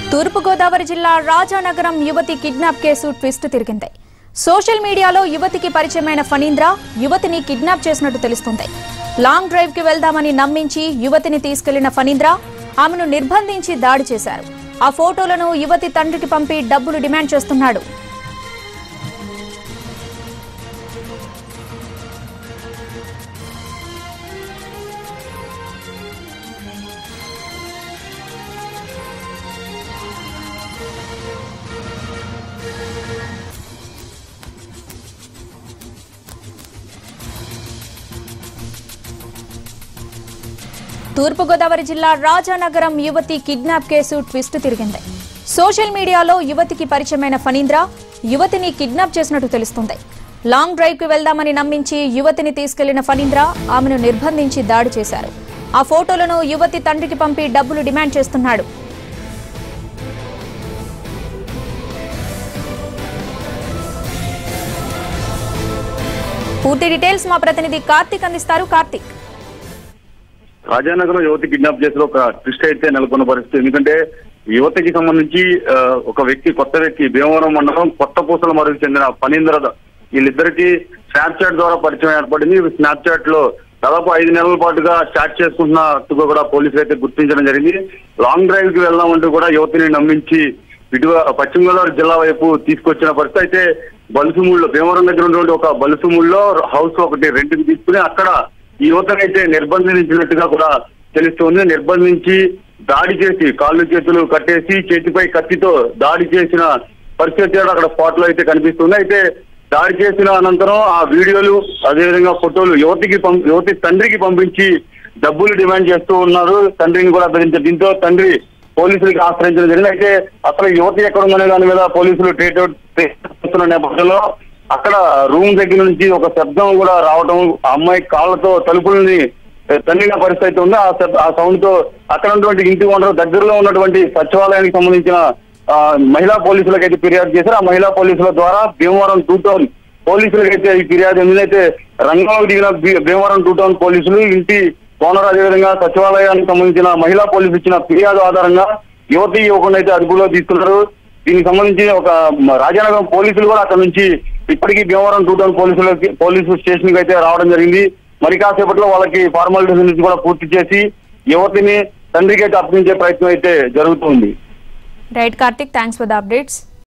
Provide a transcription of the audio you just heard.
తూర్పుగోదావరి జిల్లా రాజానగరం యువతి kidnap case twist తిరిగింది సోషల్ మీడియాలో యువతికి పరిచయమైన ఫణీంద్ర యువతిని కిడ్నాప్ చేసినట్టు తెలుస్తుంది లాంగ్ డ్రైవ్ కి వెళ్దామని నమ్మించి యువతిని తీసుకెళ్లిన ఫణీంద్ర ఆమెను నిర్బంధించి దాడి చేశారు ఆ ఫోటోలను యువతి తండ్రికి పంపి డబ్బులు డిమాండ్ చేస్తున్నాడు తూర్పుగోదావరి జిల్లా రాజానగరం యువతి కిడ్నాప్ కేసు ట్విస్ట్ తిరిగింది సోషల్ మీడియాలో యువతికి పరిచయమైన ఫణీంద్ర యువతిని కిడ్నాప్ చేసినట్టు తెలుస్తుంది లాంగ్ డ్రైవ్ కి వెళ్దామని నమ్మించి యువతిని తీసుకెళ్లిన ఫణీంద్ర ఆమెను నిర్బంధించి దాడి చేశారు ఆ ఫోటోలను యువతి తండ్రికి పంపి డబ్బులు డిమాండ్ చేస్తున్నాడు పూర్తి డీటెయిల్స్ మా ప్రతినిధి కార్తీక్ అందిస్తారు కార్తీక్ రాజానగరం యువతి కిడ్నాప్ కేసులో ఒక ట్విస్ట్ అయితే నెలకొన్న పరిస్థితి ఎందుకంటే యువతికి సంబంధించి ఆ, ఒక వ్యక్తి కొత్త వ్యక్తి భీమవరం మండలం కొత్త పూసల మరుగు చెందిన ఫణీంద్ర వీళ్ళిద్దరికి స్నాప్ చాట్ ద్వారా పరిచయం ఏర్పడింది స్నాప్ చాట్ లో దాదాపు ఐదు నెలల పాటుగా చాట్ చేసుకుంటున్నట్టుగా కూడా పోలీసులు అయితే గుర్తించడం జరిగింది లాంగ్ డ్రైవ్ కి వెళ్దామంటూ కూడా యువతిని నమ్మించి ఇటు పశ్చిమ గోదావరి జిల్లా వైపు తీసుకొచ్చిన పరిస్థితి అయితే బలుసుమూళ్ళలో భీమవరం దగ్గర ఉన్నటువంటి ఒక బలుసుమూళ్ళలో హౌస్ ఒకటి రెంట్కి తీసుకుని అక్కడ ఈ యువతను అయితే నిర్బంధించినట్టుగా కూడా తెలుస్తోంది నిర్బంధించి దాడి చేసి కాళ్ళు చేతులు కట్టేసి చేతిపై కత్తితో దాడి చేసిన పరిస్థితి కూడా అక్కడ స్పాట్ లో అయితే కనిపిస్తుంది అయితే దాడి చేసిన అనంతరం ఆ వీడియోలు అదేవిధంగా ఫోటోలు యువతికి పం- యువతి తండ్రికి పంపించి డబ్బులు డిమాండ్ చేస్తూ ఉన్నారు తండ్రిని కూడా బెదిరించారు దీంతో తండ్రి పోలీసులకు ఆశ్రయించడం జరిగింది అయితే అసలు యువతి ఎక్కడ ఉందనే దాని మీద పోలీసులు ట్రీట్ అవుట్ చేస్తున్న నేపథ్యంలో అక్కడ రూమ్ దగ్గర నుంచి ఒక శబ్దం కూడా రావడం ఆ అమ్మాయి కాళ్ళతో తలుపుల్ని తన్నిన పరిస్థితి అయితే ఉంది ఆ శబ్- ఆ సౌండ్ తో అక్కడ ఉన్నటువంటి ఇంటి ఓనర్ దగ్గరలో ఉన్నటువంటి సచివాలయానికి సంబంధించిన ఆ, మహిళా పోలీసులకు అయితే ఫిర్యాదు చేశారు ఆ మహిళా పోలీసుల ద్వారా భీమవరం టూ టౌన్ పోలీసులకు అయితే ఈ ఫిర్యాదు ఎందుకైతే రంగంలోకి దిగిన భీ- భీమవరం టూ టౌన్ పోలీసులు ఇంటి ఓనర్ అదేవిధంగా సచివాలయానికి సంబంధించిన మహిళా పోలీసు ఇచ్చిన ఫిర్యాదు ఆధారంగా యువతి యువకులను అయితే అదుపులో తీసుకున్నారు దీనికి సంబంధించి ఒక మ- రాజానగరం పోలీసులు కూడా అక్కడ నుంచి ఇప్పటికీ భీమవరం టూ టౌన్ పోలీసులకి పోలీసు స్టేషన్ కి అయితే రావడం జరిగింది మరి కాసేపట్లో వాళ్ళకి ఫార్మాలిటీస్ నుంచి కూడా పూర్తి చేసి యువతిని తండ్రికి అయితే అప్పగించే ప్రయత్నం అయితే జరుగుతుంది right Karthik thanks for the updates